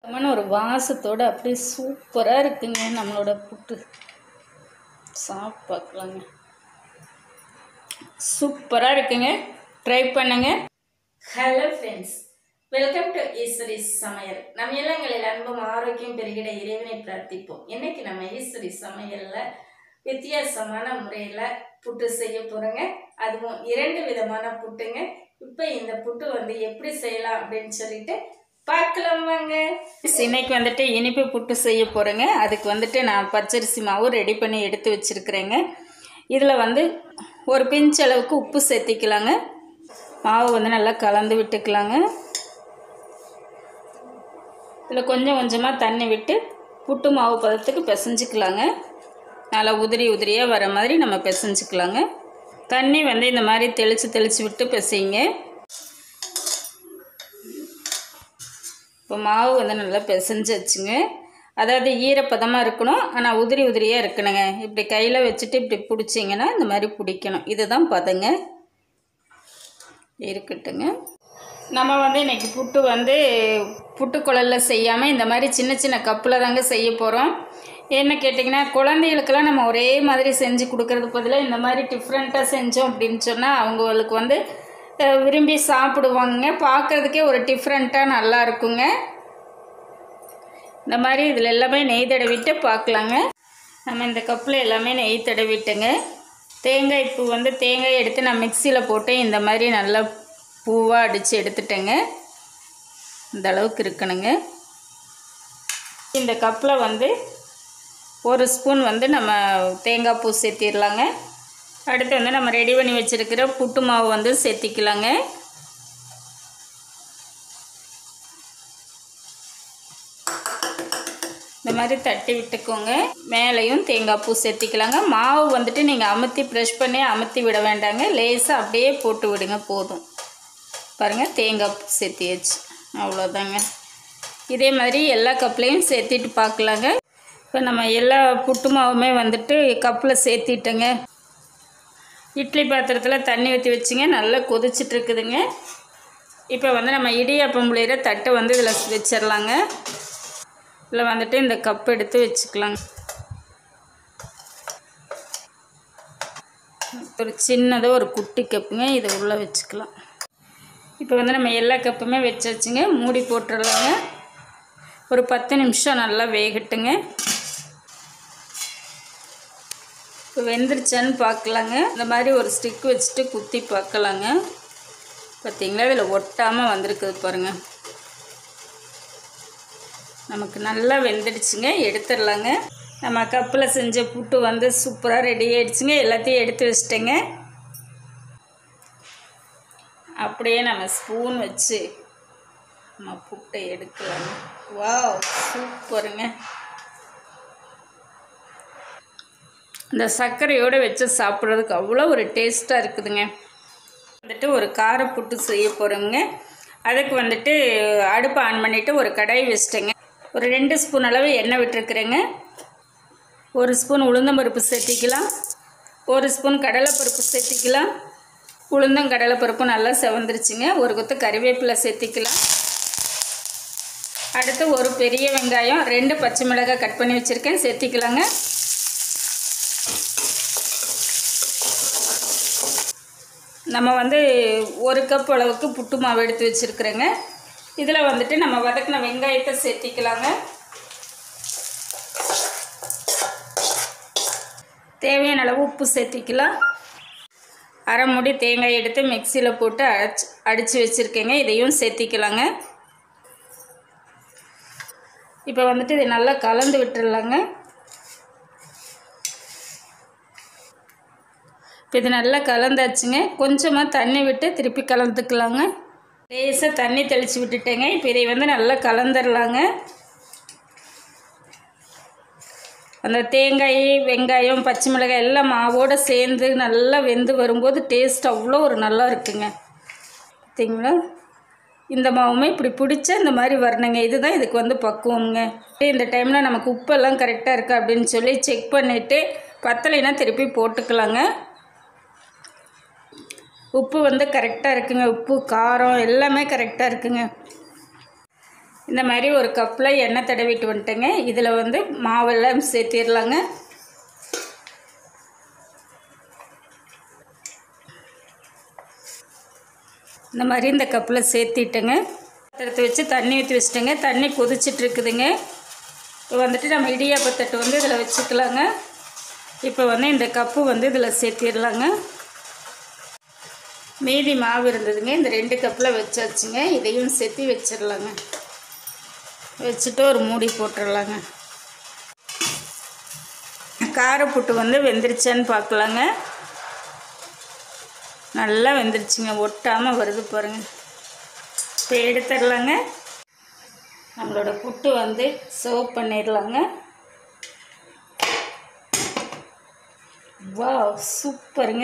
மன ஒரு வாசத்தோட அப்படியே சூப்பராக இருக்குங்க நம்மளோட புட்டு சாப்பிட்டு பார்க்கலாங்க சூப்பராக இருக்குங்க ட்ரை பண்ணுங்க hello friends welcome to Eswari சமையல் நம்ம இல்லங்களில் அன்பும் ஆரோக்கியம் பெருகிட இறைவனை பிரார்த்திப்போம் இன்னைக்கு நம்ம ஈஸ்வரி சமையலில் வித்தியாசமான முறையில் புட்டு செய்ய போகிறோங்க அதுவும் இரண்டு விதமான புட்டுங்க இப்போ இந்த புட்டு வந்து எப்படி செய்யலாம் அப்படின்னு சொல்லிட்டு பார்க்கலாம் வாங்க இன்னைக்கு வந்துட்டு இனிப்பு புட்டு செய்ய போகிறேங்க அதுக்கு வந்துட்டு நான் பச்சரிசி மாவு ரெடி பண்ணி எடுத்து வச்சுருக்கிறேங்க இதில் வந்து ஒரு பிஞ்ச் அளவுக்கு உப்பு சேர்த்திக்கலாங்க மாவு வந்து நல்லா கலந்து விட்டுக்கலாங்க இதில் கொஞ்சம் கொஞ்சமாக தண்ணி விட்டு புட்டு மாவு பதத்துக்கு பிசைஞ்சிக்கலாங்க நல்லா உதிரி உதிரியாக வர மாதிரி நம்ம பிசைஞ்சிக்கலாங்க தண்ணி வந்து இந்த மாதிரி தெளித்து தெளித்து விட்டு பிசைங்க இப்போ மாவு வந்து நல்லா பிசைஞ்சு வச்சுங்க அதாவது ஈரப்பதமாக இருக்கணும் ஆனால் உதிரி உதிரியாக இருக்கணுங்க இப்படி கையில் வச்சுட்டு இப்படி பிடிச்சிங்கன்னா இந்த மாதிரி பிடிக்கணும் இதுதான் பதங்க இருக்கட்டுங்க நம்ம வந்து இன்றைக்கி புட்டு வந்து புட்டுக்குழலில் செய்யாமல் இந்த மாதிரி சின்ன சின்ன கப்பில் தாங்க செய்ய போகிறோம் என்ன கேட்டிங்கன்னா குழந்தைகளுக்கெல்லாம் நம்ம ஒரே மாதிரி செஞ்சு கொடுக்கறது பதிலாக இந்த மாதிரி டிஃப்ரெண்ட்டாக செஞ்சோம் அப்படின்னு சொன்னால் அவங்களுக்கு வந்து அஹ், விரும்பி சாப்பிடுவாங்க பார்க்குறதுக்கே ஒரு டிஃப்ரெண்ட்டாக நல்லா இருக்குங்க இந்த மாதிரி இதில் எல்லாமே நெய் தடவிட்டு பார்க்கலாங்க நம்ம இந்த கப்பில் எல்லாமே நெய் தடவிட்டுங்க தேங்காய் பூ வந்து தேங்காய் எடுத்து நான் மிக்சியில் போட்டு இந்த மாதிரி நல்லா பூவாக அடித்து எடுத்துட்டேங்க இந்த அளவுக்கு இருக்கணுங்க இந்த கப்பில் வந்து ஒரு ஸ்பூன் வந்து நம்ம தேங்காய் பூ சேர்த்திடலாங்க அடுத்து வந்து நம்ம ரெடி பண்ணி வச்சுருக்கிற புட்டு மாவு வந்து சேர்த்திக்கலாங்க இந்த மாதிரி தட்டி விட்டுக்கோங்க மேலேயும் தேங்காய் பூ சேர்த்திக்கலாங்க மாவு வந்துட்டு நீங்கள் அமுத்தி ப்ரெஷ் பண்ணி அமுத்தி விட வேண்டாங்க லேசாக அப்படியே போட்டு விடுங்க போதும் பாருங்கள் தேங்காய் பூ சேர்த்தியாச்சு அவ்வளோதாங்க இதே மாதிரி எல்லா கப்லேயும் சேர்த்திட்டு பார்க்கலாங்க இப்போ நம்ம எல்லா புட்டு மாவுமே வந்துட்டு கப்பில் சேர்த்திட்டேங்க இட்லி பாத்திரத்தில் தண்ணி ஊற்றி வச்சுங்க நல்லா கொதிச்சிட்டு இருக்குதுங்க இப்போ வந்து நம்ம இடியாப்பம் புளியிற தட்டை வந்து இதில் வச்சிடலாங்க இதில் வந்துட்டு இந்த கப் எடுத்து வச்சுக்கலாங்க ஒரு சின்னதாக ஒரு குட்டி கப்புங்க இதை உள்ளே வச்சுக்கலாம் இப்போ வந்து நம்ம எல்லா கப்புமே வச்சாச்சுங்க மூடி போட்டுடலாங்க ஒரு பத்து நிமிஷம் நல்லா வேகட்டுங்க இப்போ வெந்துருச்சான்னு பார்க்கலாங்க இந்த மாதிரி ஒரு ஸ்டிக் வச்சுட்டு குத்தி பார்க்கலாங்க பார்த்தீங்களா இதில் ஒட்டாமல் வந்திருக்குது பாருங்கள் நமக்கு நல்லா வெந்துடுச்சுங்க எடுத்துடலாங்க நம்ம கப்பில் செஞ்ச புட்டு வந்து சூப்பராக ரெடி ஆயிடுச்சுங்க எல்லாத்தையும் எடுத்து வச்சிட்டேங்க அப்படியே நம்ம ஸ்பூன் வச்சு நம்ம புட்டை எடுக்கலாங்க வாவ் சூப்பருங்க இந்த சர்க்கரையோடு வச்சு சாப்பிட்றதுக்கு அவ்வளோ ஒரு டேஸ்ட்டாக இருக்குதுங்க வந்துட்டு ஒரு கார புட்டு செய்ய போகிறோங்க அதுக்கு வந்துட்டு அடுப்பை ஆன் பண்ணிவிட்டு ஒரு கடாய் வச்சிட்டேங்க ஒரு ரெண்டு ஸ்பூன் அளவு எண்ணெய் விட்டுருக்குறேங்க ஒரு ஸ்பூன் உளுந்தம்பருப்பு சேர்த்திக்கலாம் ஒரு ஸ்பூன் கடலைப்பருப்பு சேர்த்திக்கலாம் உளுந்தம் கடலைப்பருப்பு நல்லா செவந்துருச்சுங்க ஒரு கொத்து கறிவேப்பிலை சேர்த்திக்கலாம் அடுத்து ஒரு பெரிய வெங்காயம் ரெண்டு பச்சை மிளகாய் கட் பண்ணி வச்சுருக்கேன் சேர்த்திக்கலாங்க நம்ம வந்து ஒரு கப் அளவுக்கு புட்டு மாவு எடுத்து வச்சுருக்குறேங்க இதில் வந்துட்டு நம்ம வதக்கின வெங்காயத்தை சேர்த்திக்கலாங்க தேவையான அளவு உப்பு சேர்த்திக்கலாம் அரை மூடி தேங்காய் எடுத்து மிக்சியில் போட்டு அரைச்சி அடித்து வச்சுருக்கேங்க இதையும் சேர்த்திக்கலாங்க இப்போ வந்துட்டு இதை நல்லா கலந்து விட்டுடலாங்க இப்போ இது நல்லா கலந்தாச்சுங்க கொஞ்சமாக தண்ணி விட்டு திருப்பி கலந்துக்கலாங்க லேசாக தண்ணி தெளித்து விட்டுட்டேங்க இப்போ இதை வந்து நல்லா கலந்துடலாங்க அந்த தேங்காய் வெங்காயம் பச்சை மிளகாய் எல்லாம் மாவோடு சேர்ந்து நல்லா வெந்து வரும்போது டேஸ்ட் அவ்வளோ ஒரு நல்லா இருக்குங்க பார்த்தீங்களா இந்த மாவுமே இப்படி பிடிச்ச இந்த மாதிரி வரணுங்க இதுதான் இதுக்கு வந்து பக்குவங்க இந்த டைமில் நமக்கு உப்பெல்லாம் கரெக்டாக இருக்கா அப்படின்னு சொல்லி செக் பண்ணிவிட்டு பத்தலைன்னா திருப்பி போட்டுக்கலாங்க உப்பு வந்து கரெக்டாக இருக்குங்க உப்பு காரம் எல்லாமே கரெக்டாக இருக்குங்க இந்த மாதிரி ஒரு கப்பில் எண்ணெய் தடவிட்டு வந்துட்டேங்க இதில் வந்து மாவெல்லாம் சேர்த்திடலாங்க இந்த மாதிரி இந்த கப்பில் சேர்த்திட்டேங்க எடுத்து வச்சு தண்ணி ஊற்றி வச்சுட்டேங்க தண்ணி கொதிச்சிட்டு இருக்குதுங்க இப்போ வந்துட்டு நம்ம இடியாப்பத்தட்டு வந்து இதில் வச்சுக்கலாங்க இப்போ வந்து இந்த கப்பு வந்து இதில் சேர்த்திடலாங்க மீதி மாவு இருந்ததுங்க இந்த ரெண்டு கப்பில் வச்சாச்சுங்க இதையும் சேர்த்து வச்சிடலாங்க வச்சுட்டு ஒரு மூடி போட்டுடலாங்க காரப்புட்டு வந்து வெந்துருச்சான்னு பார்க்கலாங்க நல்லா வெந்துருச்சுங்க ஒட்டாமல் வருது பாருங்கள் இப்போ எடுத்துடலாங்க நம்மளோட புட்டு வந்து சர்வ் பண்ணிடலாங்க வா சூப்பருங்க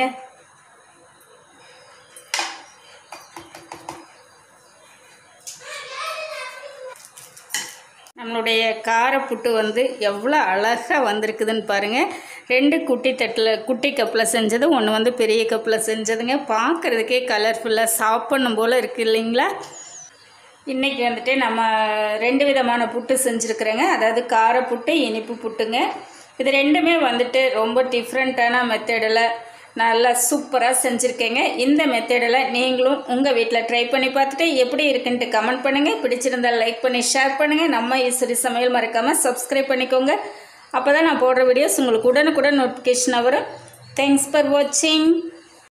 நம்மளுடைய காரப்புட்டு வந்து எவ்வளோ அழகாக வந்திருக்குதுன்னு பாருங்கள் ரெண்டு குட்டி தட்டில் குட்டி கப்பில் செஞ்சது ஒன்று வந்து பெரிய கப்பில் செஞ்சதுங்க பார்க்குறதுக்கே கலர்ஃபுல்லாக சாப்பிடணும் போல் இருக்குது இல்லைங்களா இன்றைக்கி வந்துட்டு நம்ம ரெண்டு விதமான புட்டு செஞ்சுருக்குறேங்க அதாவது கார புட்டு இனிப்பு புட்டுங்க இது ரெண்டுமே வந்துட்டு ரொம்ப டிஃப்ரெண்ட்டான மெத்தடில் நல்லா சூப்பராக செஞ்சுருக்கேங்க இந்த மெத்தடில் நீங்களும் உங்கள் வீட்டில் ட்ரை பண்ணி பார்த்துட்டு எப்படி இருக்குன்ட்டு கமெண்ட் பண்ணுங்கள் பிடிச்சிருந்தால் லைக் பண்ணி ஷேர் பண்ணுங்கள் நம்ம ஈஸ்வரி சமையல் மறக்காமல் சப்ஸ்கிரைப் பண்ணிக்கோங்க அப்போ தான் நான் போடுற வீடியோஸ் உங்களுக்கு உடனுக்குடன் நோட்டிஃபிகேஷன் வரும் தேங்க்ஸ் ஃபார் வாட்சிங்